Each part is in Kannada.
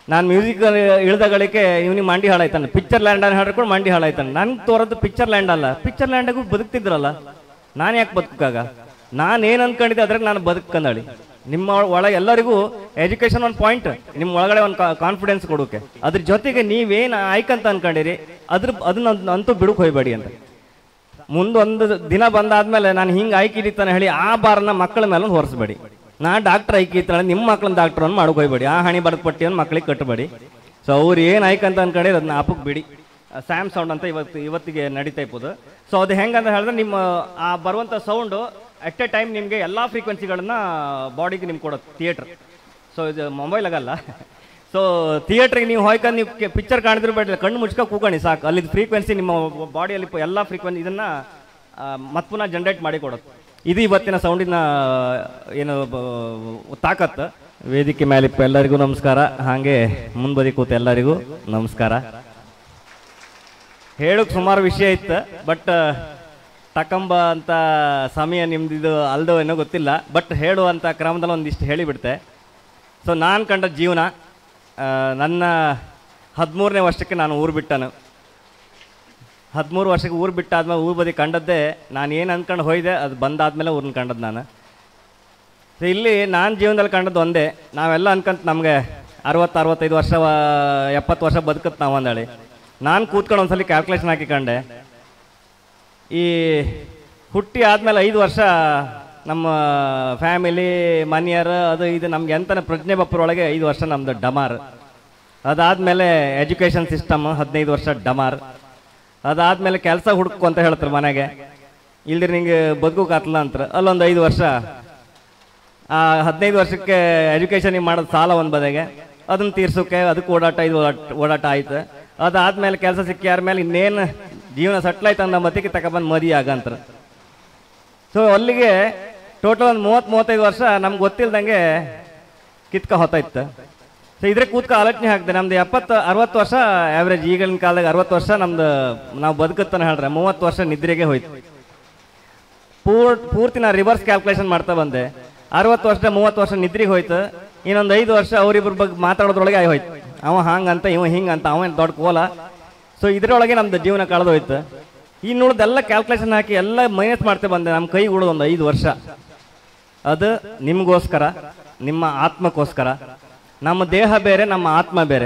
ನಾನು ಮ್ಯೂಸಿಕ್ ಇಳ್ದಗಳಿಗೆ ಇವ್ನಿಗೆ ಮಂಡಿ ಹಾಳಾಯ್ತಾನೆ ಪಿಕ್ಚರ್ ಲ್ಯಾಂಡ್ ಅಂತ ಹೇಳ್ಕೊಂಡು ಮಂಡಿ ಹಾಳಾಯ್ತಾನೆ ನನ್ಗೆ ತೋರದ್ದು ಪಿಕ್ಚರ್ ಲ್ಯಾಂಡ್ ಅಲ್ಲ ಪಿಕ್ಚರ್ ಲ್ಯಾಂಡಾಗೂ ಬದುಕ್ತಿದ್ರಲ್ಲ ನಾನು ಯಾಕೆ ಬದುಕಾಗ ನಾನು ಏನು ಅನ್ಕೊಂಡಿದ್ದೆ ಅದ್ರಾಗ ನಾನು ಬದುಕಂದಳಿ ನಿಮ್ಮ ಒಳಗೆ ಎಲ್ಲರಿಗೂ ಎಜುಕೇಶನ್ ಒಂದು ಪಾಯಿಂಟ್ ನಿಮ್ಮ ಒಳಗಡೆ ಒಂದು ಕಾನ್ಫಿಡೆನ್ಸ್ ಕೊಡೋಕೆ ಅದ್ರ ಜೊತೆಗೆ ನೀವೇನು ಆಯ್ಕಂತ ಅನ್ಕೊಂಡಿರಿ ಅದ್ರ ಅದನ್ನ ಅಂತೂ ಬಿಡುಕ್ ಹೋಗ್ಬೇಡಿ ಅಂತ ಮುಂದೊಂದು ದಿನ ಬಂದಾದ್ಮೇಲೆ ನಾನು ಹಿಂಗೆ ಆಯ್ಕಿರಿತಾನೆ ಹೇಳಿ ಆ ಬಾರನ್ನ ಮಕ್ಕಳ ಮೇಲೆ ಹೊರಿಸ್ಬೇಡಿ ನಾ ಡಾಕ್ಟರ್ ಆಯ್ಕಿರ್ತಾಳೆ ನಿಮ್ಮ ಮಕ್ಳನ್ನ ಡಾಕ್ಟರ್ ಅನ್ನು ಮಾಡೋಕೆ ಹೋಗ್ಬೇಡಿ ಆ ಹಣಿ ಬರೆದ ಪಟ್ಟಿಯನ್ನು ಮಕ್ಳಿಗೆ ಕಟ್ಟಬೇಡಿ ಸೊ ಅವ್ರು ಏನು ಆಯ್ಕಂತ ಅನ್ಕೊಂಡಿರಿ ಅದನ್ನ ಆಪಕ್ಕೆ ಬಿಡಿ ಸ್ಯಾಮ್ ಸೌಂಡ್ ಅಂತ ಇವತ್ತು ಇವತ್ತಿಗೆ ನಡೀತಾ ಇಪ್ಪದು ಸೊ ಅದು ಹೆಂಗಂತ ಹೇಳಿದ್ರೆ ನಿಮ್ಮ ಆ ಬರುವಂಥ ಸೌಂಡು ಅಟ್ ಎ ಟೈಮ್ ನಿಮಗೆ ಎಲ್ಲ ಫ್ರೀಕ್ವೆನ್ಸಿಗಳನ್ನ ಬಾಡಿಗೆ ನಿಮ್ಗೆ ಕೊಡುತ್ತೆ ಥಿಯೇಟ್ರ್ ಸೊ ಇದು ಮೊಬೈಲಾಗಲ್ಲ ಸೊ ಥಿಯೇಟ್ರಿಗೆ ನೀವು ಹೋಯ್ಕೊಂಡು ನೀವು ಪಿಕ್ಚರ್ ಕಾಣಿದ್ರು ಬೇಡ ಕಣ್ಣು ಮುಚ್ಕೊ ಕೂಕಣಿ ಸಾಕು ಅಲ್ಲಿ ಫ್ರೀಕ್ವೆನ್ಸಿ ನಿಮ್ಮ ಬಾಡಿಯಲ್ಲಿ ಎಲ್ಲ ಫ್ರೀಕ್ವೆನ್ಸಿ ಇದನ್ನ ಮತ್ತೆ ಪುನಃ ಜನ್ರೇಟ್ ಮಾಡಿ ಕೊಡುತ್ತೆ ಇದು ಇವತ್ತಿನ ಸೌಂಡಿನ ಏನು ಬ- ತಾಕತ್ತು ವೇದಿಕೆ ಮೇಲೆ ಇಪ್ಪ ಎಲ್ಲರಿಗೂ ನಮಸ್ಕಾರ ಹಾಗೆ ಮುಂಬದಿ ಕೂತ ಎಲ್ಲರಿಗೂ ನಮಸ್ಕಾರ ಹೇಳಕ್ ಸುಮಾರು ವಿಷಯ ಇತ್ತು ಬಟ್ ತಕಂಬ ಅಂತ ಸಮಯ ನಿಮ್ದಿದು ಅಲ್ದೋ ಏನೋ ಗೊತ್ತಿಲ್ಲ ಬಟ್ ಹೇಳುವಂಥ ಕ್ರಮದಲ್ಲಿ ಒಂದಿಷ್ಟು ಹೇಳಿಬಿಡ್ತೆ ಸೊ ನಾನು ಕಂಡ ಜೀವನ ಆ, ನನ್ನ ಹದಿಮೂರನೇ ವರ್ಷಕ್ಕೆ ನಾನು ಊರು ಬಿಟ್ಟನು ಹದಿಮೂರು ವರ್ಷಕ್ಕೆ ಊರು ಬಿಟ್ಟಾದ್ಮೇಲೆ ಊರು ಬದಿ ಕಂಡದ್ದೇ ನಾನು ಏನು ಅಂದ್ಕೊಂಡು ಹೋಯ್ದೆ ಅದು ಬಂದಾದ್ಮೇಲೆ ಊರನ್ನ ಕಂಡದ್ದು ನಾನು ಸೊ ಇಲ್ಲಿ ನಾನು ಜೀವನದಲ್ಲಿ ಕಂಡದ್ದು ಒಂದೇ ನಾವೆಲ್ಲ ಅನ್ಕಂತ ನಮಗೆ ಅರವತ್ತು ಅರವತ್ತೈದು ವರ್ಷ ವ- ಎಪ್ಪತ್ತು ವರ್ಷ ಬದುಕತ್ ನಾವು ಅಂದೇಳಿ ನಾನು ಕೂತ್ಕೊಂಡು ಒಂದ್ಸಲಿ ಕ್ಯಾಲ್ಕುಲೇಷನ್ ಹಾಕಿ ಕಂಡೆ ಈ ಹುಟ್ಟಿ ಆದಮೇಲೆ ಐದು ವರ್ಷ ನಮ್ಮ ಫ್ಯಾಮಿಲಿ ಮನೆಯರು ಅದು ಇದು ನಮ್ಗೆ ಎಂತನ ಪ್ರಜ್ಞೆ ಬಪ್ಪರೊಳಗೆ ಐದು ವರ್ಷ ನಮ್ದು ಡಮಾರ್ ಅದಾದಮೇಲೆ ಎಜುಕೇಷನ್ ಸಿಸ್ಟಮ್ ಹದಿನೈದು ವರ್ಷ ಡಮಾರ್ ಅದಾದಮೇಲೆ ಕೆಲಸ ಹುಡುಕು ಅಂತ ಹೇಳ್ತಾರೆ ಮನೆಗೆ ಇಲ್ದಿರ ನಿಂಗೆ ಬದುಕೋಕಾತಲ್ಲ ಅಂತಾರೆ ಅಲ್ಲೊಂದು ಐದು ವರ್ಷ ಆ ಹದಿನೈದು ವರ್ಷಕ್ಕೆ ಎಜುಕೇಷನ್ ಮಾಡೋದು ಸಾಲ ಒಂದು ಬದೆಗೆ ಅದನ್ನ ತೀರ್ಸೋಕೆ ಅದಕ್ಕೆ ಓಡಾಟ ಇದು ಓಡಾಟ ಓಡಾಟ ಆಯ್ತು ಅದಾದ್ಮೇಲೆ ಕೆಲಸ ಸಿಕ್ಕ್ಯಾರ ಮೇಲೆ ಇನ್ನೇನು ಜೀವನ ಸೆಟ್ಲ್ ಆಯ್ತು ಅಂದ ಮತ್ತಿಗೆ ತಗೊಬಂದು ಮದಿ ಆಗಂತಾರೆ ಸೊ ಅಲ್ಲಿಗೆ ಟೋಟಲ್ ಒಂದು ಮೂವತ್ತು ಮೂವತ್ತೈದು ವರ್ಷ ನಮ್ಗೆ ಗೊತ್ತಿಲ್ದಂಗೆ ಕಿತ್ಕ ಹೊತ್ತಾಯ್ತು ಸೊ ಇದ್ರೆ ಕೂತ್ಕ ಆಲೋಚನೆ ಹಾಕ್ದೆ ನಮ್ದು ಎಪ್ಪತ್ತು ಅರವತ್ತು ವರ್ಷ ಆವ್ರೇಜ್ ಈಗಿನ ಕಾಲದಾಗ ಅರವತ್ತು ವರ್ಷ ನಮ್ದು ನಾವು ಬದುಕುತ್ತಾನೆ ಹೇಳ್ರೆ ಮೂವತ್ತು ವರ್ಷ ನಿದ್ರೆಗೆ ಹೋಯ್ತು ಪೂರ್ ಪೂರ್ತಿ ನಾ ರಿವರ್ಸ್ ಕ್ಯಾಲ್ಕುಲೇಷನ್ ಮಾಡ್ತಾ ಬಂದೆ ಅರವತ್ತು ವರ್ಷ ಮೂವತ್ತು ವರ್ಷ ನಿದ್ರಿಗೆ ಹೋಯ್ತು ಇನ್ನೊಂದು ಐದು ವರ್ಷ ಅವರಿಬ್ಬರ ಬಗ್ಗೆ ಮಾತಾಡೋದ್ರೊಳಗೆ ಆಗಿ ಹೋಯ್ತು ಅವ ಹಂಗಂತ ಇವ ಹಿಂಗಂತ ಅವ ಏನ್ ದೊಡ್ಡ ಕೋಲ ಸೊ ಇದ್ರೊಳಗೆ ನಮ್ದು ಜೀವನ ಕಳೆದೋಯ್ತು ಇನ್ನು ಉಳ್ದೆಲ್ಲ ಕ್ಯಾಲ್ಕುಲೇಷನ್ ಹಾಕಿ ಎಲ್ಲ ಮೈನಸ್ ಮಾಡ್ತಾ ಬಂದೆ ನಮ್ಮ ಕೈ ಉಳಿದು ಒಂದು ಐದು ವರ್ಷ ಅದು ನಿಮಗೋಸ್ಕರ ನಿಮ್ಮ ಆತ್ಮಕ್ಕೋಸ್ಕರ ನಮ್ಮ ದೇಹ ಬೇರೆ ನಮ್ಮ ಆತ್ಮ ಬೇರೆ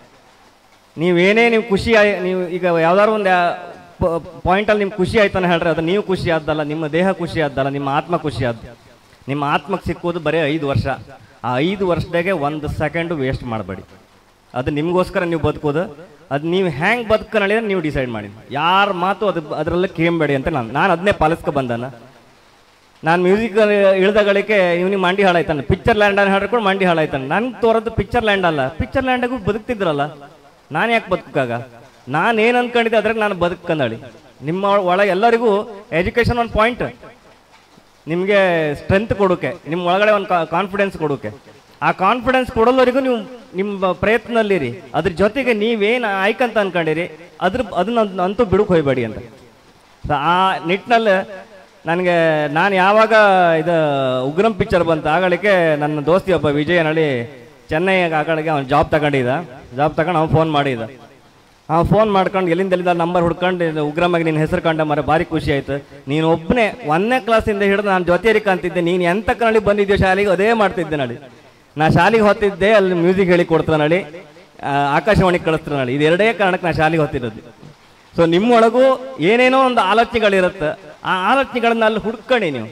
ನೀವೇನೇ ನೀವು ಖುಷಿ ಆಯ್- ನೀವು ಈಗ ಯಾವ್ದಾದ್ರು ಒಂದು ಪಾಯಿಂಟಲ್ಲಿ ನಿಮ್ಗೆ ಖುಷಿ ಆಯ್ತು ಅಂತ ಹೇಳ್ರೆ ಅದು ನೀವು ಖುಷಿ ಆದ್ದಲ್ಲ ನಿಮ್ಮ ದೇಹ ಖುಷಿ ಆದ್ದಲ್ಲ ನಿಮ್ಮ ಆತ್ಮ ಖುಷಿ ಆದ್ದು ನಿಮ್ಮ ಆತ್ಮಕ್ಕೆ ಸಿಕ್ಕೋದು ಬರೀ ಐದು ವರ್ಷ ಆ ಐದು ವರ್ಷದಾಗೆ ಒಂದು ಸೆಕೆಂಡು ವೇಸ್ಟ್ ಮಾಡಬೇಡಿ ಅದು ನಿಮಗೋಸ್ಕರ ನೀವು ಬದುಕೋದು ಅದು ನೀವು ಹ್ಯಾಂಗ್ ಬದುಕನಳಿದ್ರೆ ನೀವು ಡಿಸೈಡ್ ಮಾಡಿ ಯಾರ ಮಾತು ಅದು ಅದರಲ್ಲೇ ಕೇಳಬೇಡಿ ಅಂತ ನಾನು ನಾನು ಅದನ್ನೇ ಪಾಲಿಸ್ಕೊ ಬಂದಾನ ನಾನು ಮ್ಯೂಸಿಕ್ ಇಳ್ದಗಳಿಗೆ ಇವ್ನಿಗೆ ಮಂಡಿ ಹಾಳಾಯ್ತಾನೆ ಪಿಕ್ಚರ್ ಲ್ಯಾಂಡ್ ಅಂತ ಹೇಳ್ಕೊಂಡು ಮಂಡಿ ಹಾಳಾಯ್ತಾನೆ ನನ್ಗೆ ತೋರದ್ದು ಪಿಕ್ಚರ್ ಲ್ಯಾಂಡ್ ಅಲ್ಲ ಪಿಕ್ಚರ್ ಲ್ಯಾಂಡಾಗೂ ಬದುಕ್ತಿದ್ರಲ್ಲ ನಾನು ಯಾಕೆ ಬದುಕಾಗ ನಾನು ಏನು ಅನ್ಕೊಂಡಿದ್ದೆ ಅದ್ರಾಗ ನಾನು ಬದುಕಂದಳಿ ನಿಮ್ಮ ಒಳಗೆ ಎಲ್ಲರಿಗೂ ಎಜುಕೇಶನ್ ಒಂದು ಪಾಯಿಂಟ್ ನಿಮಗೆ ಸ್ಟ್ರೆಂತ್ ಕೊಡೋಕೆ ನಿಮ್ಮ ಒಳಗಡೆ ಒಂದು ಕಾನ್ಫಿಡೆನ್ಸ್ ಕೊಡೋಕೆ ಆ ಕಾನ್ಫಿಡೆನ್ಸ್ ಕೊಡೋವರೆಗೂ ನೀವು ನಿಮ್ಮ ಪ್ರಯತ್ನದಲ್ಲಿರಿ ಅದ್ರ ಜೊತೆಗೆ ನೀವೇನು ಆಯ್ಕಂತ ಅನ್ಕೊಂಡಿರಿ ಅದ್ರ ಅದನ್ನ ಅಂತೂ ಬಿಡುಕ್ ಹೋಗ್ಬೇಡಿ ಅಂತ ಸೊ ಆ ನಿಟ್ಟಿನಲ್ಲಿ ನನಗೆ ನಾನು ಯಾವಾಗ ಇದು ಉಗ್ರಂ ಪಿಕ್ಚರ್ ಬಂತು ಆಗಳಿಗೆ ನನ್ನ ದೋಸ್ತಿ ಒಬ್ಬ ವಿಜಯ್ ನಳಿ ಚೆನ್ನೈ ಆಗಳಿಗೆ ಅವ್ನು ಜಾಬ್ ತಗೊಂಡಿದ್ದ ಜಾಬ್ ತಗೊಂಡು ಅವ್ನು ಫೋನ್ ಮಾಡಿದ ಅವ್ನು ಫೋನ್ ಮಾಡ್ಕೊಂಡು ಎಲ್ಲಿಂದ ಎಲ್ಲಿಂದ ನಂಬರ್ ಹುಡ್ಕೊಂಡು ಇದು ಉಗ್ರಮಾಗಿ ನಿನ್ನ ಹೆಸರು ಕಂಡ ಮರ ಭಾರಿ ಖುಷಿ ಆಯ್ತು ನೀನು ಒಬ್ಬನೇ ಒಂದನೇ ಕ್ಲಾಸಿಂದ ಹಿಡಿದು ನಾನು ಜೊತೆಯರಿ ಕಾಣ್ತಿದ್ದೆ ನೀನು ಎಂತ ಕನ್ನಡಿ ಬಂದಿದ್ಯೋ ಶಾಲೆಗೆ ಅದೇ ಮಾಡ್ತಿದ್ದೆ ನಡಿ ನಾ ಶಾಲೆಗೆ ಹೊತ್ತಿದ್ದೆ ಅಲ್ಲಿ ಮ್ಯೂಸಿಕ್ ಹೇಳಿ ಕೊಡ್ತಾರೆ ನಡಿ ಆ, ಆಕಾಶವಾಣಿಗೆ ಕಳಿಸ್ತಾರೆ ನಡಿ ಇದೆರಡೇ ಕಾರಣಕ್ಕೆ ನಾ ಶಾಲೆಗೆ ಹೊತ್ತಿರೋದು ಸೊ ನಿಮ್ಮೊಳಗೂ ಏನೇನೋ ಒಂದು ಆಲೋಚನೆಗಳಿರುತ್ತೆ ಆ ಆಲೋಚನೆಗಳನ್ನ ಅಲ್ಲಿ ಹುಡ್ಕೊಳ್ಳಿ ನೀವು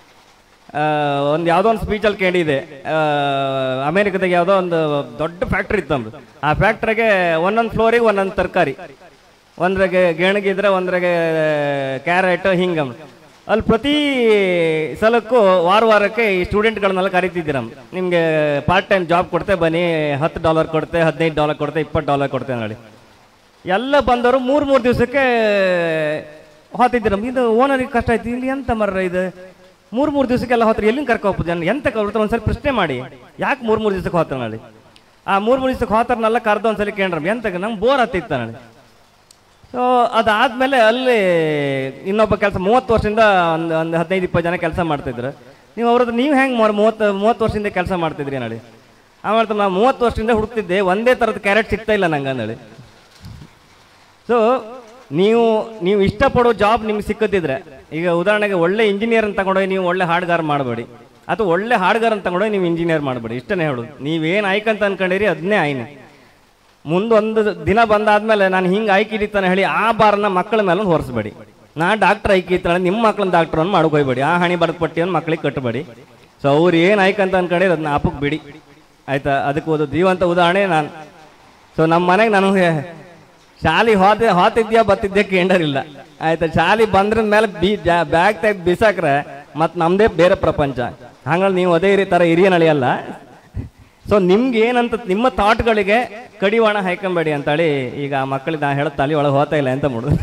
ಒಂದು ಯಾವುದೋ ಒಂದು ಸ್ಪೀಚಲ್ಲಿ ಕೇಳಿದೆ ಆ, ಅಮೇರಿಕದಾಗ ಯಾವುದೋ ಒಂದು ದೊಡ್ಡ ಫ್ಯಾಕ್ಟ್ರಿ ಇತ್ತು ನಮ್ದು ಆ ಫ್ಯಾಕ್ಟ್ರಿಗೆ ಒಂದೊಂದು ಫ್ಲೋರಿಗೆ ಒಂದೊಂದು ತರಕಾರಿ ಒಂದ್ರಾಗೆ ಗೆಣಗಿದ್ರೆ ಒಂದ್ರಾಗೆ ಕ್ಯಾರೆಟ್ ಹಿಂಗ ಅಲ್ಲಿ ಪ್ರತಿ ಸಲಕ್ಕೂ ವಾರ ವಾರಕ್ಕೆ ಈ ಸ್ಟೂಡೆಂಟ್ಗಳನ್ನೆಲ್ಲ ಕರಿತಿದ್ದೀರ ನಿಮಗೆ ಪಾರ್ಟ್ ಟೈಮ್ ಜಾಬ್ ಕೊಡ್ತೆ ಬನ್ನಿ ಹತ್ತು ಡಾಲರ್ ಕೊಡ್ತೆ ಹದಿನೈದು ಡಾಲರ್ ಕೊಡ್ತೆ ಇಪ್ಪತ್ತು ಡಾಲರ್ ಕೊಡ್ತೆ ನೋಡಿ ಎಲ್ಲ ಬಂದವರು ಮೂರು ಮೂರು ದಿವಸಕ್ಕೆ ಹೋತಿದ್ದೀರ ಇದು ಓನರಿಗೆ ಕಷ್ಟ ಆಯ್ತು ಇಲ್ಲಿ ಎಂತ ಮರ್ರ ಇದು ಮೂರು ಮೂರು ದಿವಸಕ್ಕೆಲ್ಲ ಹೋತ್ರಿ ಎಲ್ಲಿಂದ ಕರ್ಕೊ ಹೋಗ್ಬೋದು ಜನ ಎಂತ ಕರ್ತಾರೆ ಒಂದ್ಸರಿ ಪ್ರಶ್ನೆ ಮಾಡಿ ಯಾಕೆ ಮೂರು ಮೂರು ದಿವಸಕ್ಕೆ ಹೋಗ್ತಾರೆ ನೋಡಿ ಆ ಮೂರು ಮೂರು ದಿವಸಕ್ಕೆ ಹೋತಾರನ್ನೆಲ್ಲ ಕರೆದು ಒಂದ್ಸಲಿ ಕೇಳ್ರ ಎಂತ ನಂಗೆ ಬೋರ್ ಹತ್ತಿತ್ತ ನೋಡಿ ಸೊ ಅದಾದ್ಮೇಲೆ ಅಲ್ಲಿ ಇನ್ನೊಬ್ಬ ಕೆಲಸ ಮೂವತ್ತು ವರ್ಷದಿಂದ ಒಂದು ಒಂದು ಹದಿನೈದು ಇಪ್ಪತ್ತು ಜನ ಕೆಲಸ ಮಾಡ್ತಿದ್ರು ನೀವು ಅವ್ರದ್ದು ನೀವು ಹೆಂಗೆ ಮೂವತ್ತು ಮೂವತ್ತು ವರ್ಷದಿಂದ ಕೆಲಸ ಮಾಡ್ತಿದ್ರಿ ನೋಡಿ ಆಮೇಲೆ ನಾವು ಮೂವತ್ತು ವರ್ಷದಿಂದ ಹುಡುಕ್ತಿದ್ದೆ ಒಂದೇ ಥರದ ಕ್ಯಾರೆಟ್ ಸಿಗ್ತಾ ಇಲ್ಲ ನಂಗೆ ಅಂದೇಳಿ ಸೊ ನೀವು ನೀವು ಇಷ್ಟಪಡೋ ಜಾಬ್ ನಿಮ್ಗೆ ಸಿಕ್ಕತ್ತಿದ್ರೆ ಈಗ ಉದಾಹರಣೆಗೆ ಒಳ್ಳೆ ಇಂಜಿನಿಯರ್ ಅಂತ ತಗೊಂಡೋಗಿ ನೀವು ಒಳ್ಳೆ ಹಾಡ್ಗಾರ ಮಾಡಬೇಡಿ ಅಥವಾ ಒಳ್ಳೆ ಹಾಡ್ಗಾರ ಅಂತ ತಗೊಂಡೋಗಿ ನೀವು ಇಂಜಿನಿಯರ್ ಮಾಡಬೇಡಿ ಇಷ್ಟನೇ ಹೇಳೋದು ನೀವೇನು ಆಯ್ಕಂತ ಅನ್ಕೊಂಡಿರಿ ಅದನ್ನೇ ಆಯ್ನೆ ಮುಂದೊಂದು ದಿನ ಬಂದಾದ್ಮೇಲೆ ನಾನು ಹಿಂಗೆ ಆಯ್ಕೆ ಹಿಡಿತಾನೆ ಹೇಳಿ ಆ ಬಾರನ್ನ ಮಕ್ಕಳ ಮೇಲೆ ಹೊರಿಸ್ಬೇಡಿ ನಾ ಡಾಕ್ಟರ್ ಆಯ್ಕೆ ಇತ್ತಾಳೆ ನಿಮ್ಮ ಮಕ್ಕಳನ್ನ ಡಾಕ್ಟರ್ ಅನ್ನು ಮಾಡ್ಕೋಬೇಡಿ ಆ ಹಣಿ ಬರೆದ ಪಟ್ಟಿಯನ್ನು ಮಕ್ಕಳಿಗೆ ಕಟ್ಟಬೇಡಿ ಸೊ ಅವ್ರು ಏನು ಆಯ್ಕಂತ ಅನ್ಕೊಂಡಿರಿ ಅದನ್ನ ಆಪಕ್ಕೆ ಬಿಡಿ ಆಯ್ತಾ ಅದಕ್ಕೆ ಒಂದು ಜೀವಂತ ಉದಾಹರಣೆ ನಾನು ಸೊ ನಮ್ಮ ಮನೆಗೆ ನಾನು ಶಾಲಿ ಹೋದ ಹೋತಿದ್ಯಾ ಬತ್ತಿದ್ಯಾ ಕೇಂಡರಿಲ್ಲ ಆಯ್ತಾ ಶಾಲಿ ಬಂದ್ರ ಮೇಲೆ ಬಿ ಬ್ಯಾಗ್ ತೆಗ್ದು ಬಿಸಾಕ್ರೆ ಮತ್ತು ನಮ್ದೇ ಬೇರೆ ಪ್ರಪಂಚ ಹಂಗಾಗಿ ನೀವು ಅದೇ ರೀ ಥರ ಹಿರಿಯ ನಳಿಯಲ್ಲ ಸೊ ನಿಮ್ಗೆ ಏನಂತ ನಿಮ್ಮ ಥಾಟ್ಗಳಿಗೆ ಕಡಿವಾಣ ಹಾಕೊಂಬೇಡಿ ಅಂತೇಳಿ ಈಗ ಆ ಮಕ್ಕಳಿಗೆ ನಾ ಹೇಳೋ ತಲೆ ಒಳಗೆ ಹೋಗ್ತಾ ಇಲ್ಲ ಅಂತ ಮಾಡುದು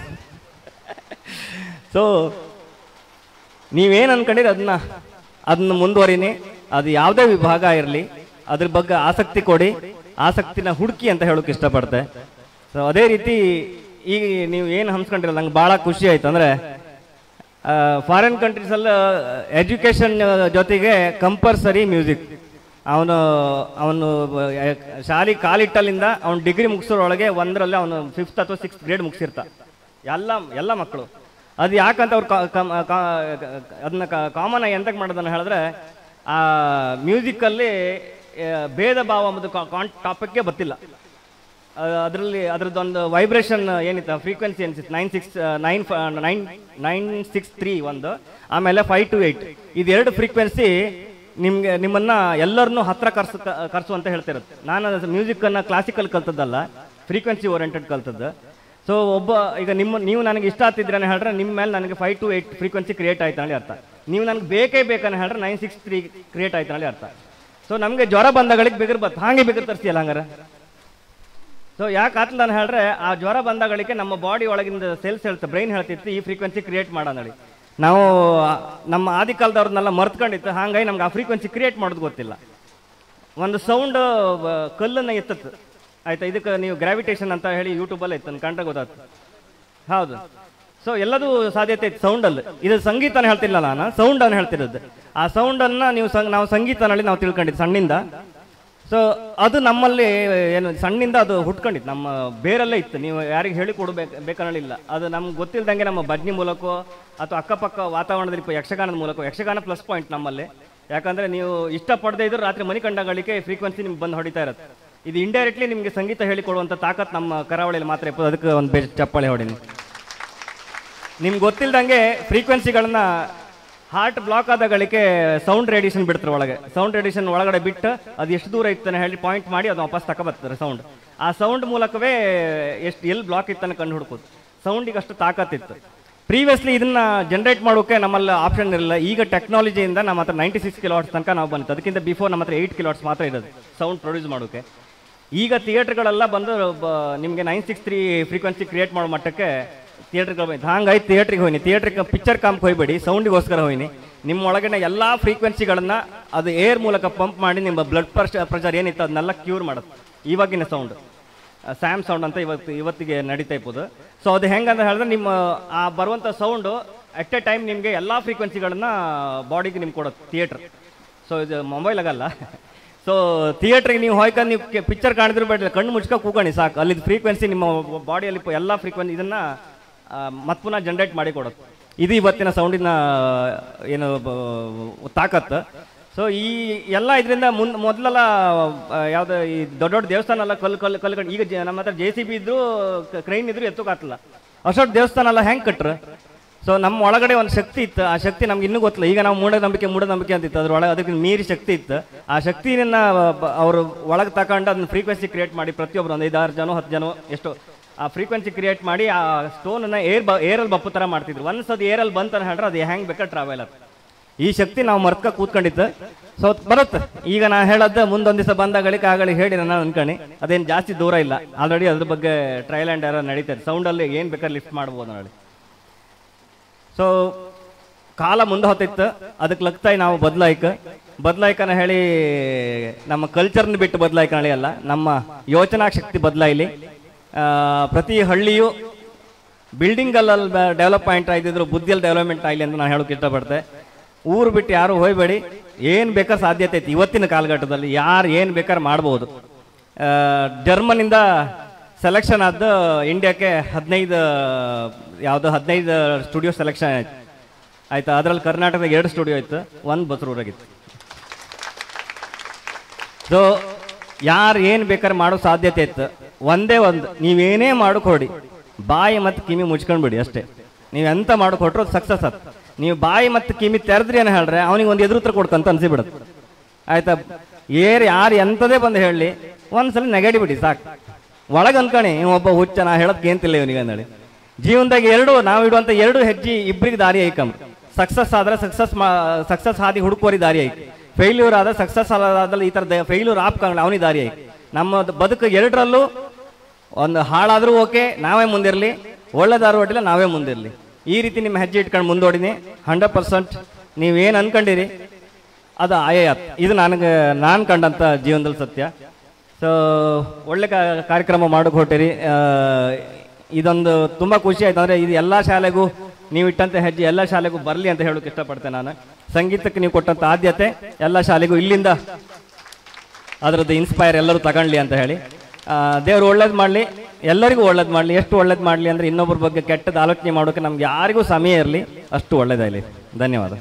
ಸೊ ನೀವೇನು ಅನ್ಕೊಂಡಿರಿ ಅದನ್ನ ಅದನ್ನ ಮುಂದುವರಿನಿ ಅದು ಯಾವುದೇ ವಿಭಾಗ ಇರಲಿ ಅದ್ರ ಬಗ್ಗೆ ಆಸಕ್ತಿ ಕೊಡಿ ಆಸಕ್ತಿನ ಹುಡುಕಿ ಅಂತ ಹೇಳೋಕೆ ಇಷ್ಟಪಡ್ತೆ ಸೊ ಅದೇ ರೀತಿ ಈಗ ನೀವು ಏನು ಹಂಚ್ಕೊಂಡಿರಲ್ಲ ನಂಗೆ ಭಾಳ ಖುಷಿ ಆಯ್ತು ಅಂದರೆ ಫಾರಿನ್ ಕಂಟ್ರೀಸಲ್ಲಿ ಎಜುಕೇಷನ್ ಜೊತೆಗೆ ಕಂಪಲ್ಸರಿ ಮ್ಯೂಸಿಕ್ ಅವನು ಅವನು ಶಾಲೆ ಕಾಲಿಟ್ಟಲ್ಲಿಂದ ಅವನು ಡಿಗ್ರಿ ಮುಗಿಸೋರೊಳಗೆ ಒಂದರಲ್ಲಿ ಅವನು ಫಿಫ್ತ್ ಅಥವಾ ಸಿಕ್ಸ್ತ್ ಗ್ರೇಡ್ ಮುಗಿಸಿರ್ತ ಎಲ್ಲ ಎಲ್ಲ ಮಕ್ಕಳು ಅದು ಯಾಕಂತ ಅವ್ರು ಅದನ್ನ ಕಾಮನ್ ಆಗಿ ಎಂತಕ್ಕೆ ಮಾಡೋದನ್ನ ಹೇಳಿದ್ರೆ ಆ ಮ್ಯೂಸಿಕಲ್ಲಿ ಭೇದ ಭಾವ ಮತ್ತು ಟಾಪಿಕ್ಗೆ ಗೊತ್ತಿಲ್ಲ ಅದರಲ್ಲಿ ಅದರದ್ದೊಂದು ವೈಬ್ರೇಷನ್ ಏನಿತ್ತು ಫ್ರೀಕ್ವೆನ್ಸಿ ಏನಿತ್ತು nine six nine nine nine six three ಒಂದು ಆಮೇಲೆ ಫೈವ್ ಟು ಏಯ್ಟ್ ಇದೆರಡು ಫ್ರೀಕ್ವೆನ್ಸಿ ನಿಮಗೆ ನಿಮ್ಮನ್ನ ಎಲ್ಲರನ್ನೂ ಹತ್ರ ಕರ್ಸು ಕರ್ಸು ಅಂತ ಹೇಳ್ತಿರುತ್ತೆ ನಾನು ಮ್ಯೂಸಿಕನ್ನು ಕ್ಲಾಸಿಕಲ್ ಕಲ್ತದ್ದಲ್ಲ ಫ್ರೀಕ್ವೆನ್ಸಿ ಓರಿಯೆಂಟೆಡ್ ಕಲ್ತದ್ದು ಸೊ ಒಬ್ಬ ಈಗ ನಿಮ್ಮ ನೀವು ನನಗೆ ಇಷ್ಟ ಆಗ್ತಿದ್ರೆ ಹೇಳಿದ್ರೆ ನಿಮ್ಮ ಮೇಲೆ ನನಗೆ five two eight frequency create ಆಯ್ತು ಹೇಳಿ ಅರ್ಥ ನೀವು ನನಗೆ ಬೇಕೇ ಬೇಕನ್ನ ಹೇಳಿದ್ರೆ ನೈನ್ ಸಿಕ್ಸ್ ತ್ರೀ ಕ್ರಿಯೇಟ್ ಆಯ್ತು ಹೇಳಿ ಅರ್ಥ ಸೊ ನಮಗೆ ಜ್ವರ ಬಂದಾಗಳಿಗೆ ಬಿಗರ್ ಬತ್ ಹಾಗೆ ಬಿಗರ್ ತರಿಸಿಯಲ್ಲ ಹಂಗಾರೆ ಸೊ ಯಾಕೆ ಆತ್ಲ ನಾನು ಹೇಳಿದ್ರೆ ಆ ಜ್ವರ ಬಂದಾಗಳಿಗೆ ನಮ್ಮ ಬಾಡಿ ಒಳಗಿಂದ ಸೆಲ್ಸ್ ಹೇಳ್ತಾ ಬ್ರೈನ್ ಹೇಳ್ತಿತ್ತು ಈ ಫ್ರೀಕ್ವೆನ್ಸಿ ಕ್ರಿಯೇಟ್ ಮಾಡೋದಳಿ ನಾವು ನಮ್ಮ ಆದಿ ಕಾಲದವ್ರನ್ನೆಲ್ಲ ಮರ್ತ್ಕೊಂಡಿತ್ತು ಹಾಗಾಗಿ ನಮ್ಗೆ ಆ ಫ್ರೀಕ್ವೆನ್ಸಿ ಕ್ರಿಯೇಟ್ ಮಾಡೋದು ಗೊತ್ತಿಲ್ಲ ಒಂದು ಸೌಂಡ್ ಕಲ್ಲನ್ನು ಎತ್ತತ್ತು ಆಯ್ತಾ ಇದಕ್ಕೆ ನೀವು ಗ್ರಾವಿಟೇಷನ್ ಅಂತ ಹೇಳಿ ಯೂಟ್ಯೂಬಲ್ಲಿ ಇತ್ತು ಕಂಡ್ರೆ ಗೊತ್ತಾಗ್ತದೆ ಹೌದು ಸೊ ಎಲ್ಲದೂ ಸಾಧ್ಯತೆ ಇತ್ತು ಸೌಂಡಲ್ಲಿ ಇದು ಸಂಗೀತನ ಹೇಳ್ತಿಲ್ಲ ನಾನು ಸೌಂಡ್ ಅನ್ನು ಹೇಳ್ತಿರೋದು ಆ ಸೌಂಡನ್ನು ನೀವು ಸಂ ನಾವು ಸಂಗೀತನಲ್ಲಿ ನಾವು ತಿಳ್ಕೊಂಡಿದ್ದು ಸಣ್ಣಿಂದ ಸೊ ಅದು ನಮ್ಮಲ್ಲಿ ಏನು ಸಣ್ಣಿಂದ ಅದು ಹುಟ್ಕೊಂಡಿತ್ತು ನಮ್ಮ ಬೇರಲ್ಲೇ ಇತ್ತು ನೀವು ಯಾರಿಗೆ ಹೇಳಿ ಕೊಡಬೇಕು ಬೇಕನ್ನಲಿಲ್ಲ ಅದು ನಮ್ಗೆ ಗೊತ್ತಿಲ್ದಂಗೆ ನಮ್ಮ ಭಜನಿ ಮೂಲಕವೋ ಅಥವಾ ಅಕ್ಕಪಕ್ಕ ವಾತಾವರಣದಲ್ಲಿ ಯಕ್ಷಗಾನದ ಮೂಲಕ ಯಕ್ಷಗಾನ ಪ್ಲಸ್ ಪಾಯಿಂಟ್ ನಮ್ಮಲ್ಲಿ ಯಾಕಂದ್ರೆ ನೀವು ಇಷ್ಟಪಡದೇ ಇದ್ರು ರಾತ್ರಿ ಮನೆ ಕಂಡಗಳಿಗೆ ಫ್ರೀಕ್ವೆನ್ಸಿ ನಿಮ್ಗೆ ಬಂದು ಹೊಡಿತಾ ಇರುತ್ತೆ ಇದು ಇಂಡೈರೆಕ್ಟ್ಲಿ ನಿಮಗೆ ಸಂಗೀತ ಹೇಳಿಕೊಡುವಂಥ ತಾಕತ್ ನಮ್ಮ ಕರಾವಳಿಯಲ್ಲಿ ಮಾತ್ರ ಇರ್ತದೆ ಅದಕ್ಕೆ ಒಂದು ಬೇಸ್ ಚಪ್ಪಾಳೆ ಹೊಡೀನಿ ನಿಮ್ಗೆ ಗೊತ್ತಿಲ್ದಂಗೆ ಫ್ರೀಕ್ವೆನ್ಸಿಗಳನ್ನ ಹಾರ್ಟ್ ಬ್ಲಾಕ್ ಆದಗಳಿಗೆ ಸೌಂಡ್ ರೇಡಿಯೇಷನ್ ಬಿಡ್ತಾರೆ ಒಳಗೆ ಸೌಂಡ್ ರೇಡಿಯೇಷನ್ ಒಳಗಡೆ ಬಿಟ್ಟು ಅದು ಎಷ್ಟು ದೂರ ಇತ್ತಾನೆ ಹೇಳಿ ಪಾಯಿಂಟ್ ಮಾಡಿ ಅದು ವಾಪಸ್ ತಗೊಬರ್ತಾರೆ ಸೌಂಡ್ ಆ ಸೌಂಡ್ ಮೂಲಕವೇ ಎಷ್ಟು ಎಲ್ಲಿ ಬ್ಲಾಕ್ ಇತ್ತಾನೆ ಕಂಡು ಹುಡ್ಕೋದು ಸೌಂಡಿಗೆ ಅಷ್ಟು ತಾಕತ್ತಿತ್ತು ಪ್ರೀವಿಯಸ್ಲಿ ಇದನ್ನ ಜನರೇಟ್ ಮಾಡೋಕೆ ನಮ್ಮಲ್ಲಿ ಆಪ್ಷನ್ ಇರಲಿಲ್ಲ ಈಗ ಟೆಕ್ನಾಲಜಿಯಿಂದ ನಮ್ಮ ಹತ್ರ ನೈಂಟಿ ಸಿಕ್ಸ್ ಕಿಲೋವಾಟ್ಸ್ ತನಕ ನಾವು ಬಂತು ಅದಕ್ಕಿಂತ ಬಿಫೋರ್ ನಮ್ಮ ಹತ್ರ ಏಯ್ಟ್ ಕಿಲೋವಾಟ್ಸ್ ಮಾತ್ರ ಇರೋದು ಸೌಂಡ್ ಪ್ರೊಡ್ಯೂಸ್ ಮಾಡೋಕೆ ಈಗ ಥಿಯೇಟರ್ಗಳೆಲ್ಲ ಬಂದು ನಿಮಗೆ nine six three frequency create ಮಾಡೋ ಮಟ್ಟಕ್ಕೆ ಥಿಯೇಟರ್ಗಳು ಬಂತು ಹಂಗಾಗಿ ಥಿಯೇಟ್ರಿಗೆ ಹೋಯ್ನಿ ಥಿಯೇಟ್ರಿಗೆ ಪಿಕ್ಚರ್ ಕಾಮ್ಗೆ ಹೋಗ್ಬೇಡಿ ಸೌಂಡಿಗೋಸ್ಕರ ಹೋಯ್ನಿ ನಿಮ್ಮ ಒಳಗಿನ ಎಲ್ಲ ಫ್ರೀಕ್ವೆನ್ಸಿಗಳನ್ನ ಅದು ಏರ್ ಮೂಲಕ ಪಂಪ್ ಮಾಡಿ ನಿಮ್ಮ ಬ್ಲಡ್ ಪ್ರೆಷರ್ ಪ್ರೆಷರ್ ಏನಿತ್ತು ಅದನ್ನೆಲ್ಲ ಕ್ಯೂರ್ ಮಾಡುತ್ತೆ ಇವಾಗಿನ ಸೌಂಡ್ ಸ್ಯಾಮ್ ಸೌಂಡ್ ಅಂತ ಇವತ್ತು ಇವತ್ತಿಗೆ ನಡೀತಾ ಇರ್ಬೋದು ಸೊ ಅದು ಹೆಂಗಂತ ಹೇಳಿದ್ರೆ ನಿಮ್ಮ ಆ ಬರುವಂಥ ಸೌಂಡು ಅಟ್ ಎ ಟೈಮ್ ನಿಮಗೆ ಎಲ್ಲ ಫ್ರೀಕ್ವೆನ್ಸಿಗಳನ್ನ ಬಾಡಿಗೆ ನಿಮ್ಗೆ ಕೊಡುತ್ತೆ ಥಿಯೇಟ್ರ್ ಸೊ ಇದು ಮೊಬೈಲ್ ಆಗಲ್ಲ ಸೊ ಥಿಯೇಟ್ರಿಗೆ ನೀವು ಹೋಯ್ಕೊಂಡು ನೀವು ಪಿಕ್ಚರ್ ಕಾಣಿದ್ರು ಬೇಡ ಕಣ್ಣು ಮುಚ್ಕೊ ಕೂಗಣಿ ಸಾಕು ಅಲ್ಲಿ ಫ್ರೀಕ್ವೆನ್ಸಿ ನಿಮ್ಮ ಬಾಡಿಯಲ್ಲಿ ಎಲ್ಲ ಫ್ರೀಕ್ವೆನ್ಸಿ ಇದನ್ನ ಮತ್ತೆ ಪುನಃ ಜನ್ರೇಟ್ ಮಾಡಿ ಕೊಡುತ್ತೆ ಇದು ಇವತ್ತಿನ ಸೌಂಡಿನ ಏನು ತಾಕತ್ತು ಸೊ ಈ ಎಲ್ಲ ಇದರಿಂದ ಮುಂದ್ ಮೊದಲೆಲ್ಲ ಯಾವ್ದು ಈ ದೊಡ್ಡ ದೊಡ್ಡ ದೇವಸ್ಥಾನ ಎಲ್ಲ ಕಲ್ಲು ಕಲ್ಲು ಕಲ್ಲು ಈಗ ಜ- ನಮ್ಮ ಹತ್ರ ಜೆ ಸಿ ಬಿ ಇದ್ರು ಕ್ರೈನ್ ಇದ್ರು ಎತ್ತೋಕಾತಿಲ್ಲ ಅಷ್ಟೊಟ್ಟು ದೇವಸ್ಥಾನ ಎಲ್ಲ ಹೆಂಗೆ ಕಟ್ರು ಸೊ ನಮ್ಮ ಒಳಗಡೆ ಒಂದು ಶಕ್ತಿ ಇತ್ತು ಆ ಶಕ್ತಿ ನಮ್ಗೆ ಇನ್ನೂ ಗೊತ್ತಿಲ್ಲ ಈಗ ನಾವು ಮೂಢನಂಬಿಕೆ ಮೂಢನಂಬಿಕೆ ಅಂತಿತ್ತು ಅದ್ರೊಳಗೆ ಅದಕ್ಕೆ ಮೀರಿ ಶಕ್ತಿ ಇತ್ತು ಆ ಶಕ್ತಿನ ಅವರು ಒಳಗೆ ತಗೊಂಡು ಅದನ್ನ ಫ್ರೀಕ್ವೆನ್ಸಿ ಕ್ರಿಯೇಟ್ ಮಾಡಿ ಪ್ರತಿಯೊಬ್ಬರು ಒಂದು ಐದಾರು ಜನ ಹತ್ತು ಜನ ಎಷ್ಟು ಆ ಫ್ರೀಕ್ವೆನ್ಸಿ ಕ್ರಿಯೇಟ್ ಮಾಡಿ ಆ ಸ್ಟೋನನ್ನು ಏರ್ ಬ ಏರಲ್ಲಿ ಬಪ್ಪು ಥರ ಮಾಡ್ತಿದ್ರು ಒನ್ಸ್ ಅದು ಏರಲ್ಲಿ ಬಂತ ಹೇಳ್ರೆ ಅದು ಹೆಂಗೆ ಬೇಕಾದ್ರೆ ಟ್ರಾವೆಲ್ ಅದು ಈ ಶಕ್ತಿ ನಾವು ಮರ್ಕ ಕೂತ್ಕೊಂಡಿತ್ತು ಸೊ ಬರುತ್ತೆ ಈಗ ನಾ ಹೇಳದ್ದು ಮುಂದೊಂದು ದಿವಸ ಬಂದಾಗಳಿಗೆ ಆಗಲಿ ಹೇಳಿ ನಾನು ಅನ್ಕಣಿ ಅದೇನು ಜಾಸ್ತಿ ದೂರ ಇಲ್ಲ ಆಲ್ರೆಡಿ ಅದ್ರ ಬಗ್ಗೆ ಟ್ರಯಲ್ ಆ್ಯಂಡ್ ಎರರ್ ನಡೀತದೆ ಸೌಂಡಲ್ಲಿ ಏನು ಬೇಕಾದ್ರೆ ಲಿಫ್ಟ್ ಮಾಡ್ಬೋದು ನೋಡಿ ಸೊ ಕಾಲ ಮುಂದೆ ಹೊತ್ತಿತ್ತು ಅದಕ್ಕೆ ಲಗ್ತಾಯಿ ನಾವು ಬದಲಾಯ್ಕ ಬದಲಾಯ್ಕನ ಹೇಳಿ ನಮ್ಮ ಕಲ್ಚರ್ನ ಬಿಟ್ಟು ಬದಲಾಯ್ಕ ಅಲ್ಲ ನಮ್ಮ ಯೋಚನಾ ಶಕ್ತಿ ಬದಲಾಯಿಲಿ ಪ್ರತಿ ಹಳ್ಳಿಯು ಬಿಲ್ಡಿಂಗ್ ಅಲ್ಲಿ ಡೆವಲಪ್ ಪಾಯಿಂಟ್ ಆಗಿದ್ರು ಬುದ್ಧಿಯಲ್ಲಿ ಡೆವಲಪ್ಮೆಂಟ್ ಆಗಲಿ ಅಂತ ನಾನು ಹೇಳೋಕೆ ಇಷ್ಟಪಡ್ತೆ ಊರು ಬಿಟ್ಟು ಯಾರು ಹೋಯ್ಬೇಡಿ ಏನು ಬೇಕಾದ್ರೆ ಸಾಧ್ಯತೆ ಐತಿ ಇವತ್ತಿನ ಕಾಲಘಟ್ಟದಲ್ಲಿ ಯಾರು ಏನು ಬೇಕಾದ್ರೆ ಮಾಡ್ಬೋದು ಆ, ಜರ್ಮನಿಂದ ಸೆಲೆಕ್ಷನ್ ಆದ ಇಂಡಿಯಾಕ್ಕೆ ಹದಿನೈದು ಯಾವುದೋ ಹದಿನೈದು ಸ್ಟುಡಿಯೋ ಸೆಲೆಕ್ಷನ್ ಆಯ್ತು ಆಯ್ತಾ ಅದರಲ್ಲಿ ಕರ್ನಾಟಕದಾಗ ಎರಡು ಸ್ಟುಡಿಯೋ ಇತ್ತು ಒಂದು ಬಸರೂರಾಗಿತ್ತು ಸೊ ಯಾರು ಏನು ಬೇಕಾದ್ರೆ ಮಾಡೋ ಸಾಧ್ಯತೆ ಇತ್ತು ಒಂದೇ ಒಂದು ನೀವೇನೇ ಕೊಡಿ ಬಾಯಿ ಮತ್ತು ಕಿಮಿ ಮುಚ್ಕೊಂಡ್ಬಿಡಿ ಅಷ್ಟೇ ನೀವು ಎಂತ ಕೊಟ್ರು ಸಕ್ಸಸ್ ಆತ್ ನೀವು ಬಾಯಿ ಮತ್ತು ಕಿಮಿ ತೆರೆದ್ರಿ ಏನು ಹೇಳ್ರೆ ಅವನಿಗೆ ಒಂದು ಎದುರು ಉತ್ತರ ಕೊಡ್ಕಂತ ಅನ್ಸಿಬಿಡುತ್ತೆ ಆಯ್ತಾ ಏರ್ ಯಾರು ಎಂಥದೇ ಬಂದು ಹೇಳಿ ಒಂದ್ಸಲ ನೆಗಡಿ ಬಿಡಿ ಸಾಕು ಒಳಗೆ ಅನ್ಕಣಿ ಇವ ಒಬ್ಬ ಹುಚ್ಚ ನಾ ಹೇಳೋದಕ್ಕೆ ಏನ್ತಿಲ್ಲ ಇವನಿಗೆ ಅಂದೇಳಿ ಜೀವನದಾಗ ಎರಡು ನಾವು ಇಡುವಂಥ ಎರಡು ಹೆಜ್ಜೆ ಇಬ್ಬರಿಗೆ ದಾರಿ ಐಕಮ್ ಸಕ್ಸಸ್ ಆದ್ರೆ ಸಕ್ಸಸ್ ಸಕ್ಸಸ್ ಹಾದಿ ಹುಡುಕುವರಿ ದಾರಿ ಐತಿ ಫೇಲ್ಯೂರ್ ಆದ್ರೆ ಸಕ್ಸಸ್ ಆದಲ್ಲಿ ಈ ಥರದ ಫೇಲ್ಯೂರ್ ಆಪ್ಕಂಗ್ಲ ಅವನಿಗೆ ದಾರಿ ಐತಿ ನಮ್ಮ ಬದುಕು ಎರಡರಲ್ಲೂ ಒಂದು ಹಾಳಾದ್ರೂ ಓಕೆ ನಾವೇ ಮುಂದಿರಲಿ ಒಳ್ಳೆದಾರು ಒಡ್ಡಿಲ್ಲ ನಾವೇ ಮುಂದಿರಲಿ ಈ ರೀತಿ ನಿಮ್ಮ ಹೆಜ್ಜೆ ಇಟ್ಕೊಂಡು ಮುಂದೋಡಿನಿ ಹಂಡ್ರೆಡ್ ಪರ್ಸೆಂಟ್ ನೀವೇನು ಅನ್ಕೊಂಡಿರಿ ಅದು ಆಯೇ ಆತ್. ಇದು ನನಗೆ ನಾನು ಕಂಡಂಥ ಜೀವನದಲ್ಲಿ ಸತ್ಯ ಸೊ ಒಳ್ಳೆ ಕಾ- ಕಾರ್ಯಕ್ರಮ ಮಾಡಕ್ಕೆ ಹೊಟ್ಟಿರಿ ಆ, ಇದೊಂದು ತುಂಬ ಖುಷಿ ಆಯ್ತು ಅಂದರೆ ಇದು ಎಲ್ಲ ಶಾಲೆಗೂ ನೀವು ಇಟ್ಟಂಥ ಹೆಜ್ಜೆ ಎಲ್ಲ ಶಾಲೆಗೂ ಬರಲಿ ಅಂತ ಹೇಳೋಕೆ ಇಷ್ಟಪಡ್ತೇನೆ ನಾನು ಸಂಗೀತಕ್ಕೆ ನೀವು ಕೊಟ್ಟಂಥ ಆದ್ಯತೆ ಎಲ್ಲ ಶಾಲೆಗೂ ಇಲ್ಲಿಂದ ಅದರದ್ದು ಇನ್ಸ್ಪೈರ್ ಎಲ್ಲರೂ ತಗೊಳ್ಳಿ ಅಂತ ಹೇಳಿ ಆ, ದೇವ್ರು ಒಳ್ಳೇದು ಮಾಡಲಿ ಎಲ್ಲರಿಗೂ ಒಳ್ಳೇದು ಮಾಡಲಿ ಎಷ್ಟು ಒಳ್ಳೇದು ಮಾಡಲಿ ಅಂದರೆ ಇನ್ನೊಬ್ಬರ ಬಗ್ಗೆ ಕೆಟ್ಟದ್ದು ಆಲೋಚನೆ ಮಾಡೋಕೆ ನಮ್ಗೆ ಯಾರಿಗೂ ಸಮಯ ಇರಲಿ ಅಷ್ಟು ಒಳ್ಳೇದಾಗಲಿ ಧನ್ಯವಾದ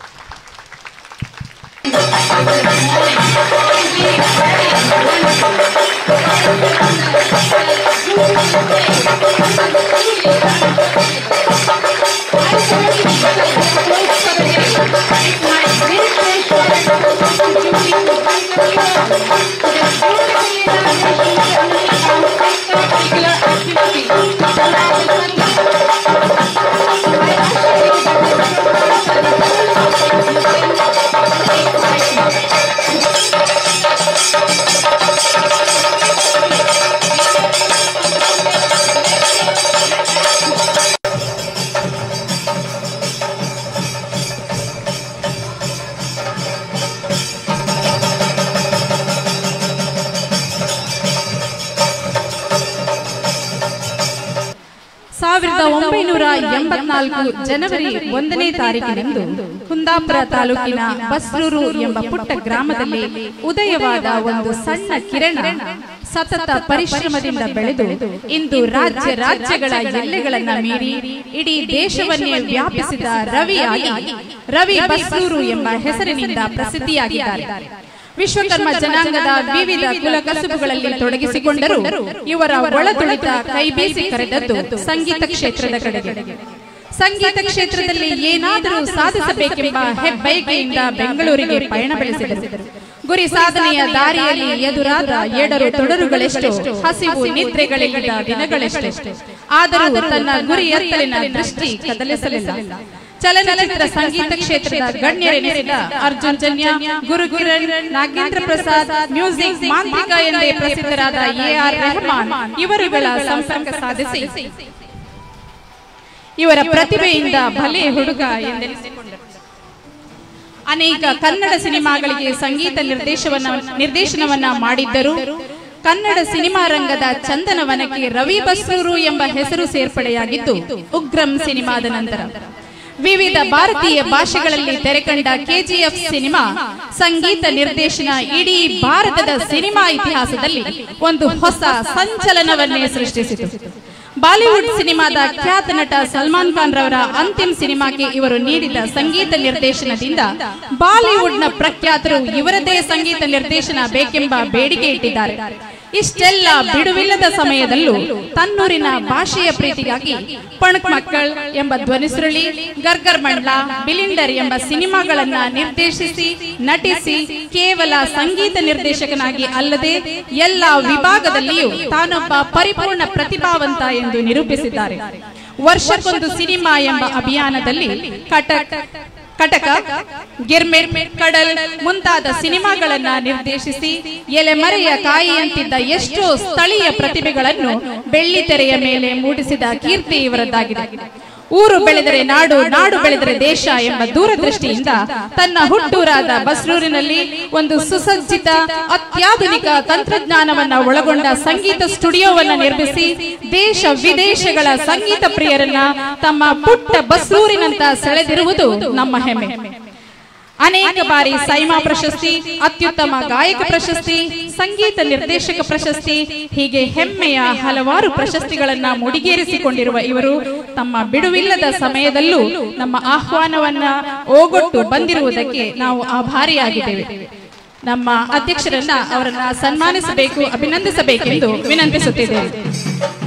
ಸಾವಿರದ ಒಂಬೈನೂರ ಎಂಬತ್ನಾಲ್ಕು ಜನವರಿ ಒಂದನೇ ತಾರೀಕಿನಂದು ಕುಂದಾಪುರ ತಾಲೂಕಿನ ಬಸ್ರೂರು ಎಂಬ ಪುಟ್ಟ ಗ್ರಾಮದಲ್ಲಿ ಉದಯವಾದ ಒಂದು ಸಣ್ಣ ಕಿರಣ ಸತತ ಪರಿಶ್ರಮದಿಂದ ಬೆಳೆದು ಇಂದು ರಾಜ್ಯ ರಾಜ್ಯಗಳ ಎಲ್ಲೆಗಳನ್ನ ಮೀರಿ ಇಡೀ ದೇಶವನ್ನೇ ವ್ಯಾಪಿಸಿದ ರವಿಯಾಗಿ ರವಿ ಬಸ್ರೂರು ಎಂಬ ಹೆಸರಿನಿಂದ ಪ್ರಸಿದ್ಧಿಯಾಗಿದ್ದಾರೆ ವಿಶ್ವಕರ್ಮ ಜನಾಂಗದ ವಿವಿಧ ಕುಲ ಕಸುಬುಗಳಲ್ಲಿ ತೊಡಗಿಸಿಕೊಂಡರು ಇವರ ಒಳತುಳಿತ ಕೈಬೀಸಿ ಕರೆದದ್ದು ಸಂಗೀತ ಕ್ಷೇತ್ರದ ಕಡೆಗೆ ಸಂಗೀತ ಕ್ಷೇತ್ರದಲ್ಲಿ ಏನಾದರೂ ಸಾಧಿಸಬೇಕೆಂಬ ಹೆಬ್ಬೈಕೆಯಿಂದ ಬೆಂಗಳೂರಿಗೆ ಪಯಣ ಬೆಳೆಸಿದರು ಗುರಿ ಸಾಧನೆಯ ದಾರಿಯಲ್ಲಿ ಎದುರಾದ ಎಡರು ತೊಡರುಗಳೆಷ್ಟು ಹಸಿವು ನಿದ್ರೆಗಳಿಲ್ಲದ ದಿನಗಳೆಷ್ಟು ಆದರೂ ತನ್ನ ಗುರಿಯತ್ತಲಿನ ದೃಷ್ಟಿ ಕದಲಿಸಲಿಲ್ಲ ಚಲನಚಿತ್ರ ಸಂಗೀತ ಕ್ಷೇತ್ರದ ಗಣ್ಯರೆನಿಸಿದ ಅರ್ಜುನ್ ಜನ್ಯ ಗುರು ಕಿರಣ್ ನಾಗೇಂದ್ರ ಪ್ರಸಾದ್ ಮ್ಯೂಸಿಕ್ ಮಾಂತ್ರಿಕ ಎಂದೇ ಪ್ರಸಿದ್ಧರಾದ ಎ ಆರ್ ರೆಹಮಾನ್ ಇವರುಗಳ ಸಂಪರ್ಕ ಸಾಧಿಸಿ ಇವರ ಪ್ರತಿಭೆಯಿಂದ ಭಲೆ ಹುಡುಗ ಎಂದೆನಿಸಿಕೊಂಡರು ಅನೇಕ ಕನ್ನಡ ಸಿನಿಮಾಗಳಿಗೆ ಸಂಗೀತ ನಿರ್ದೇಶವನ್ನ ನಿರ್ದೇಶನವನ್ನ ಮಾಡಿದ್ದರು ಕನ್ನಡ ಸಿನಿಮಾ ರಂಗದ ಚಂದನವನಕ್ಕೆ ರವಿ ಬಸ್ರೂರು ಎಂಬ ಹೆಸರು ಸೇರ್ಪಡೆಯಾಗಿದ್ದು ಉಗ್ರಂ ಸಿನಿಮಾದ ನಂತರ ವಿವಿಧ ಭಾರತೀಯ ಭಾಷೆಗಳಲ್ಲಿ ತೆರೆಕಂಡ ಕೆಜಿಎಫ್ ಸಿನಿಮಾ ಸಂಗೀತ ನಿರ್ದೇಶನ ಇಡೀ ಭಾರತದ ಸಿನಿಮಾ ಇತಿಹಾಸದಲ್ಲಿ ಒಂದು ಹೊಸ ಸಂಚಲನವನ್ನೇ ಸೃಷ್ಟಿಸಿತು ಬಾಲಿವುಡ್ ಸಿನಿಮಾದ ಖ್ಯಾತ ನಟ ಸಲ್ಮಾನ್ ಖಾನ್ ರವರ ಅಂತಿಮ ಸಿನಿಮಾಕ್ಕೆ ಇವರು ನೀಡಿದ ಸಂಗೀತ ನಿರ್ದೇಶನದಿಂದ ಬಾಲಿವುಡ್ನ ಪ್ರಖ್ಯಾತರು ಇವರದೇ ಸಂಗೀತ ನಿರ್ದೇಶನ ಬೇಕೆಂಬ ಬೇಡಿಕೆ ಇಟ್ಟಿದ್ದಾರೆ ಇಷ್ಟೆಲ್ಲ ಬಿಡುವಿಲ್ಲದ ಸಮಯದಲ್ಲೂ ತನ್ನೂರಿನ ಭಾಷೆಯ ಪ್ರೀತಿಗಾಗಿ ಪಣಕ್ ಮಕ್ಕಳ್ ಎಂಬ ಧ್ವನಿಸುರುಳಿ ಗರ್ಗರ್ ಮಂಡ್ಲ ಬಿಲಿಂಡರ್ ಎಂಬ ಸಿನಿಮಾಗಳನ್ನ ನಿರ್ದೇಶಿಸಿ ನಟಿಸಿ ಕೇವಲ ಸಂಗೀತ ನಿರ್ದೇಶಕನಾಗಿ ಅಲ್ಲದೆ ಎಲ್ಲ ವಿಭಾಗದಲ್ಲಿಯೂ ತಾನೊಬ್ಬ ಪರಿಪೂರ್ಣ ಪ್ರತಿಭಾವಂತ ಎಂದು ನಿರೂಪಿಸಿದ್ದಾರೆ ವರ್ಷಕ್ಕೊಂದು ಸಿನಿಮಾ ಎಂಬ ಅಭಿಯಾನದಲ್ಲಿ ಕಟಕ್ ಕಟಕ ಗಿರ್ಮಿರ್ ಕಡಲ್ ಮುಂತಾದ ಸಿನಿಮಾಗಳನ್ನ ನಿರ್ದೇಶಿಸಿ ಎಲೆಮರೆಯ ಕಾಯಿಯಂತಿದ್ದ ಎಷ್ಟೋ ಸ್ಥಳೀಯ ಪ್ರತಿಭೆಗಳನ್ನು ಬೆಳ್ಳಿತೆರೆಯ ಮೇಲೆ ಮೂಡಿಸಿದ ಕೀರ್ತಿ ಇವರದ್ದಾಗಿದೆ ಊರು ಬೆಳೆದರೆ ನಾಡು ನಾಡು ಬೆಳೆದರೆ ದೇಶ ಎಂಬ ದೂರದೃಷ್ಟಿಯಿಂದ ತನ್ನ ಹುಟ್ಟೂರಾದ ಬಸ್ರೂರಿನಲ್ಲಿ ಒಂದು ಸುಸಜ್ಜಿತ ಅತ್ಯಾಧುನಿಕ ತಂತ್ರಜ್ಞಾನವನ್ನ ಒಳಗೊಂಡ ಸಂಗೀತ ಸ್ಟುಡಿಯೋವನ್ನ ನಿರ್ಮಿಸಿ ದೇಶ ವಿದೇಶಗಳ ಸಂಗೀತ ಪ್ರಿಯರನ್ನ ತಮ್ಮ ಪುಟ್ಟ ಬಸ್ರೂರಿನಂತ ಸೆಳೆದಿರುವುದು ನಮ್ಮ ಹೆಮ್ಮೆ ಅನೇಕ ಬಾರಿ ಸೈಮಾ ಪ್ರಶಸ್ತಿ ಅತ್ಯುತ್ತಮ ಗಾಯಕ ಪ್ರಶಸ್ತಿ ಸಂಗೀತ ನಿರ್ದೇಶಕ ಪ್ರಶಸ್ತಿ ಹೀಗೆ ಹೆಮ್ಮೆಯ ಹಲವಾರು ಪ್ರಶಸ್ತಿಗಳನ್ನ ಮುಡಿಗೇರಿಸಿಕೊಂಡಿರುವ ಇವರು ತಮ್ಮ ಬಿಡುವಿಲ್ಲದ ಸಮಯದಲ್ಲೂ ನಮ್ಮ ಆಹ್ವಾನವನ್ನ ಓಗೊಟ್ಟು ಬಂದಿರುವುದಕ್ಕೆ ನಾವು ಆಭಾರಿಯಾಗಿದ್ದೇವೆ ನಮ್ಮ ಅಧ್ಯಕ್ಷರನ್ನ ಅವರನ್ನ ಸನ್ಮಾನಿಸಬೇಕು ಅಭಿನಂದಿಸಬೇಕೆಂದು ವಿನಂತಿಸುತ್ತಿದ್ದೇವೆ